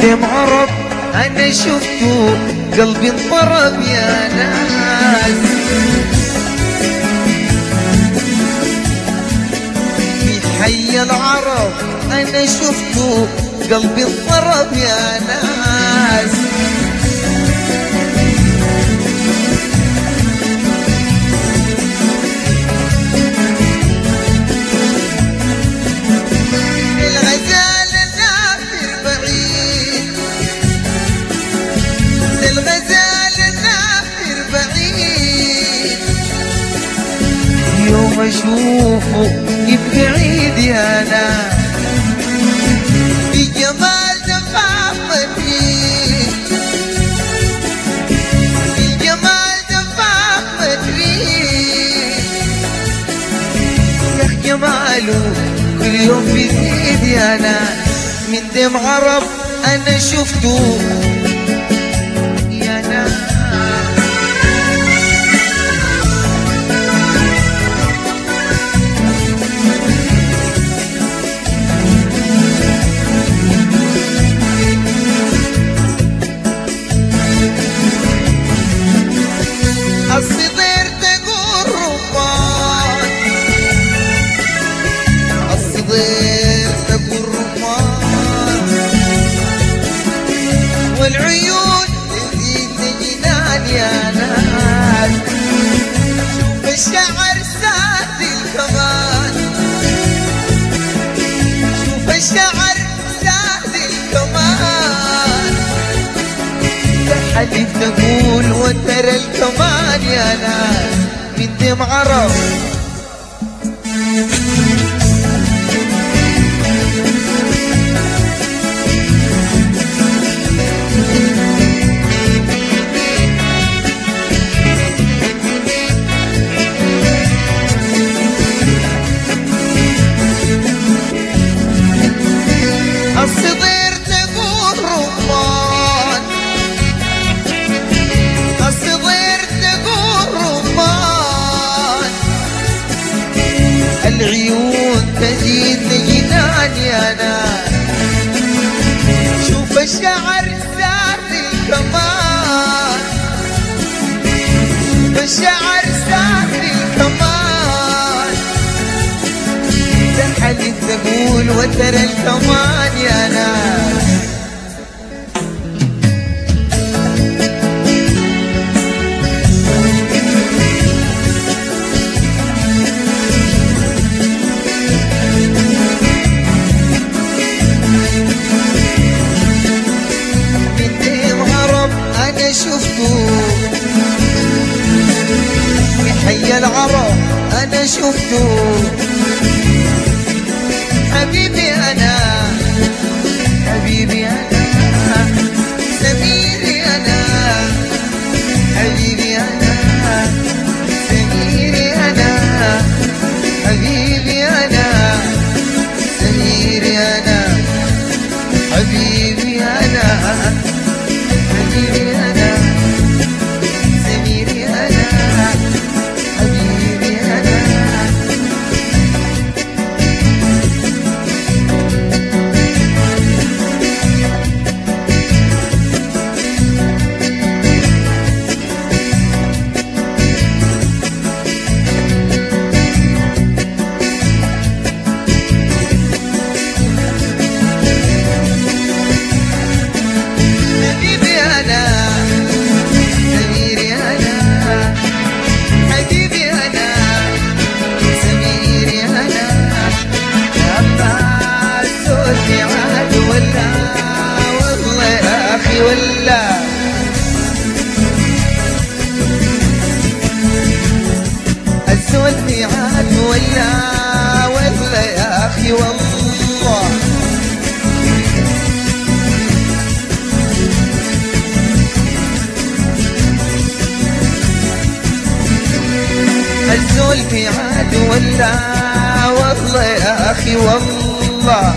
دم عرب انا شفته قلبي انضرب يا ناس في حي العرب انا شفته قلبي انضرب يا ناس الغزال النافر بعيد الغزال النافر بعيد يوم اشوفه يبقى عيد يا ناس بجمال دفاف مدريد بجمال دفاف مدريد يا جماله كل يوم بيزيد يا ناس من دم عرب انا شفته يا ناس الصدير تقول رمان الصدير تقول رمان والعيون تزيد جنان يا ناس شوف الشعر سادل كمان شوف الشعر سادل كمان حديث تقول وترى الكمان يا ناس من دم عرب الصدير تقول رمان الصغير تقول رمان العيون تزيد جنان يا ناس شوف الشعر سافي كمان الشعر سافي كمان تحلف تقول وترى الكمان يا ناس قدام عرب انا شفته في حي العرب انا شفته حبيبي انا حبيبي انا سميري انا حبيبي انا سميري انا حبيبي انا سميري انا حبيبي انا حبيبي انا سميري انا حبيبي انا حبيبي انا سميري انا حبيبي انا سميري انا عباس صوتي عاد ولا والله يا اخي ولا الزول عاد ولا ولا يا اخي والله الزول في عاد ولا والله يا اخي والله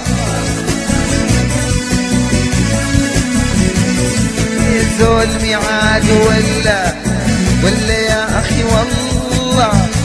الزول ميعاد ولا ولا يا اخي والله